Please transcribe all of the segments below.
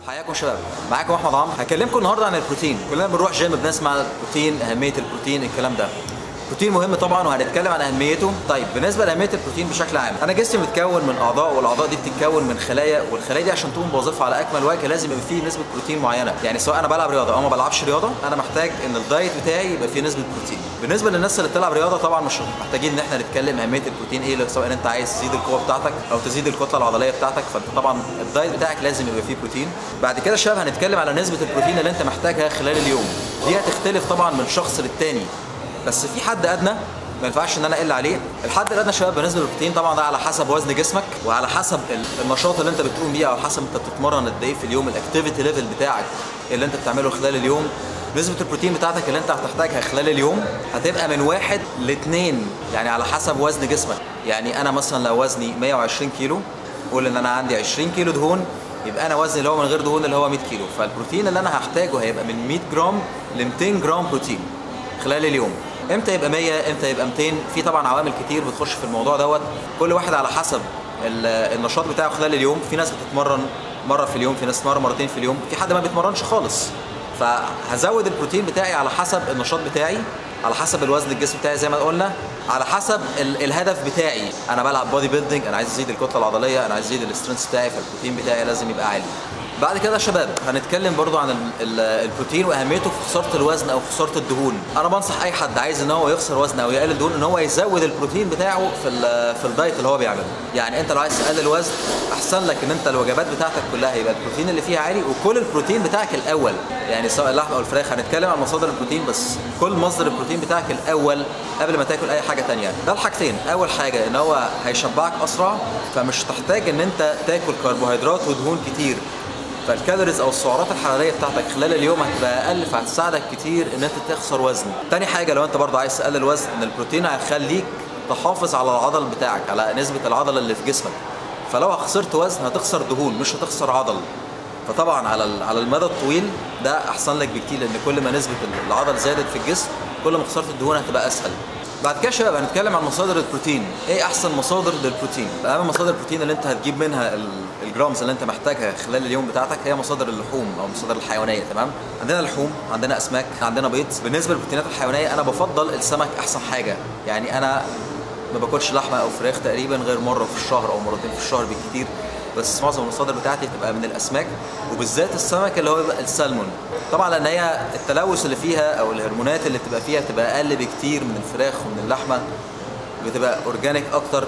حياكم شباب معاكم احمد عمرو هكلمكم النهارده عن البروتين كلنا بنروح جيم بنسمع البروتين اهميه البروتين الكلام ده البروتين مهم طبعا وهنتكلم عن اهميته طيب بالنسبه لاهميه البروتين بشكل عام انا جسمي متكون من اعضاء والاعضاء دي بتتكون من خلايا والخلايا دي عشان تقوم بوظيفها على اكمل وجه لازم يبقى فيه نسبه بروتين معينه يعني سواء انا بلعب رياضه او ما بلعبش رياضه انا محتاج ان الدايت بتاعي يبقى فيه نسبه بروتين بالنسبه للناس اللي بتلعب رياضه طبعا مش محتاجين ان احنا نتكلم اهميه البروتين ايه سواء انت عايز تزيد القوه بتاعتك او تزيد الكتله العضليه بتاعتك فانت طبعا الدايت بتاعك لازم يبقى فيه بروتين بعد كده شباب هنتكلم على نسبه البروتين اللي انت محتاجها خلال اليوم دي هتختلف طبعا من شخص للتاني بس في حد ادنى ما ينفعش ان انا اقل عليه الحد الادنى شباب بالنسبه للبروتين طبعا ده على حسب وزن جسمك وعلى حسب النشاط اللي انت بتقوم بيه او على حسب انت بتتمرن قد ايه في اليوم الاكتيفيتي ليفل بتاعك اللي انت بتعمله خلال اليوم نسبة البروتين بتاعتك اللي انت هتحتاجها خلال اليوم هتبقى من واحد لاثنين يعني على حسب وزن جسمك يعني انا مثلا لو وزني 120 كيلو قول ان انا عندي 20 كيلو دهون يبقى انا وزني اللي هو من غير دهون اللي هو 100 كيلو فالبروتين اللي انا هحتاجه هيبقى من 100 جرام ل 200 جرام بروتين خلال اليوم امتى يبقى 100 امتى يبقى 200 في طبعا عوامل كتير بتخش في الموضوع دوت كل واحد على حسب النشاط بتاعه خلال اليوم في ناس بتتمرن مره في اليوم في ناس تتمرن مرتين في اليوم في حد ما بيتمرنش خالص فهزود البروتين بتاعي على حسب النشاط بتاعي على حسب الوزن الجسم بتاعي زي ما قلنا على حسب ال الهدف بتاعي انا بلعب بودي بيلدينج انا عايز ازيد الكتله العضليه انا عايز ازيد الاسترنس بتاعي فالبروتين بتاعي لازم يبقى عالي بعد كده يا شباب هنتكلم برضو عن ال ال البروتين واهميته في خساره الوزن او خساره الدهون انا بنصح اي حد عايز ان هو يخسر وزن او يقلل دهون ان هو يزود البروتين بتاعه في في الدايت اللي هو بيعمله يعني انت لو عايز تقلل وزن احسن لك ان انت الوجبات بتاعتك كلها يبقى البروتين اللي فيها عالي وكل البروتين بتاعك الاول يعني سواء اللحمه او الفراخ هنتكلم عن مصادر البروتين بس كل مصدر البروتين بتاعك الاول قبل ما تاكل اي حاجه تانية ده الحاجتين اول حاجه ان هو هيشبعك اسرع فمش تحتاج ان انت تاكل كربوهيدرات ودهون كتير فالكالوريز او السعرات الحراريه بتاعتك خلال اليوم هتبقى اقل فهتساعدك كتير ان انت تخسر وزن تاني حاجه لو انت برضه عايز تقلل وزن ان البروتين هيخليك تحافظ على العضل بتاعك على نسبه العضله اللي في جسمك فلو خسرت وزن هتخسر دهون مش هتخسر عضل فطبعا على على المدى الطويل ده احسن لك بكتير لان كل ما نسبه العضل زادت في الجسم كل ما خسرت الدهون هتبقى اسهل بعد كده شباب هنتكلم عن مصادر البروتين ايه احسن مصادر للبروتين اهم مصادر البروتين اللي انت هتجيب منها الجرامز اللي انت محتاجها خلال اليوم بتاعتك هي مصادر اللحوم او المصادر الحيوانيه تمام عندنا لحوم عندنا اسماك عندنا بيض بالنسبه للبروتينات الحيوانيه انا بفضل السمك احسن حاجه يعني انا ما باكلش لحمه او فراخ تقريبا غير مره في الشهر او مرتين في الشهر بالكتير بس معظم المصادر بتاعتي بتبقى من الاسماك وبالذات السمك اللي هو السلمون طبعا لان هي التلوث اللي فيها او الهرمونات اللي بتبقى فيها بتبقى اقل بكتير من الفراخ ومن اللحمه بتبقى اورجانيك اكتر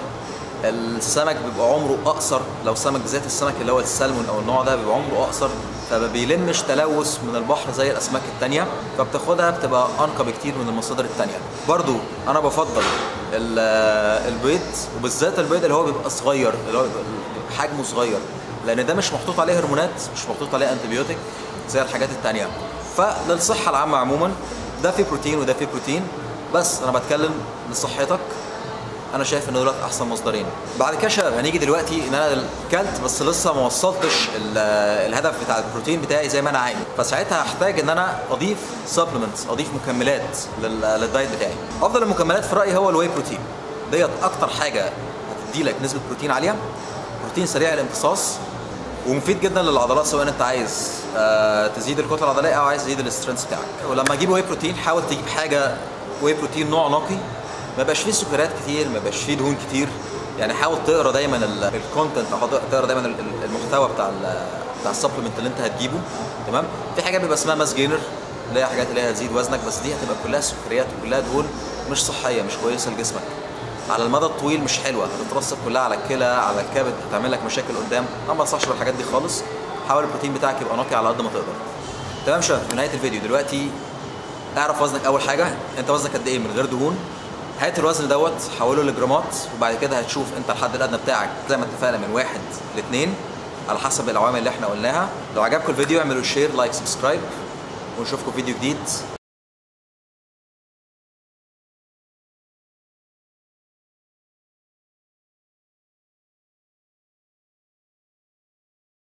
السمك بيبقى عمره اقصر لو سمك بالذات السمك اللي هو السلمون او النوع ده بيبقى عمره اقصر فما بيلمش تلوث من البحر زي الاسماك التانية فبتاخدها بتبقى انقى بكتير من المصادر التانية برضو انا بفضل البيض وبالذات البيض اللي هو بيبقى صغير اللي هو بيبقى حجمه صغير لان ده مش محطوط عليه هرمونات مش محطوط عليه انتبيوتيك زي الحاجات التانية فللصحة العامة عموما ده فيه بروتين وده فيه بروتين بس انا بتكلم لصحتك انا شايف ان دولت احسن مصدرين بعد كده شباب هنيجي دلوقتي ان انا كلت بس لسه ما وصلتش الهدف بتاع البروتين بتاعي زي ما انا عايز فساعتها هحتاج ان انا اضيف سبلمنتس اضيف مكملات للدايت بتاعي افضل المكملات في رايي هو الواي بروتين ديت اكتر حاجه هتدي لك نسبه بروتين عاليه بروتين سريع الامتصاص ومفيد جدا للعضلات سواء انت عايز آه تزيد الكتله العضليه او عايز تزيد الاسترنس بتاعك ولما اجيب واي بروتين حاول تجيب حاجه واي بروتين نوع نقي ما يبقاش فيه سكريات كتير ما يبقاش فيه دهون كتير يعني حاول تقرا دايما الكونتنت تقرا دايما المحتوى بتاع بتاع السبلمنت اللي انت هتجيبه تمام في حاجات بيبقى اسمها ماس جينر اللي هي حاجات اللي هي هتزيد وزنك بس دي هتبقى كلها سكريات وكلها دهون مش صحيه مش كويسه لجسمك على المدى الطويل مش حلوه هتترسب كلها على الكلى على الكبد هتعمل لك مشاكل قدام انا ما انصحش بالحاجات دي خالص حاول البروتين بتاعك يبقى نقي على قد ما تقدر تمام شباب في نهايه الفيديو دلوقتي اعرف وزنك اول حاجه انت وزنك قد ايه من غير دهون هات الوزن دوت حوله لجرامات وبعد كده هتشوف انت الحد الادنى بتاعك زي ما اتفقنا من واحد لاثنين على حسب العوامل اللي احنا قلناها لو عجبكم الفيديو اعملوا شير لايك سبسكرايب ونشوفكم فيديو جديد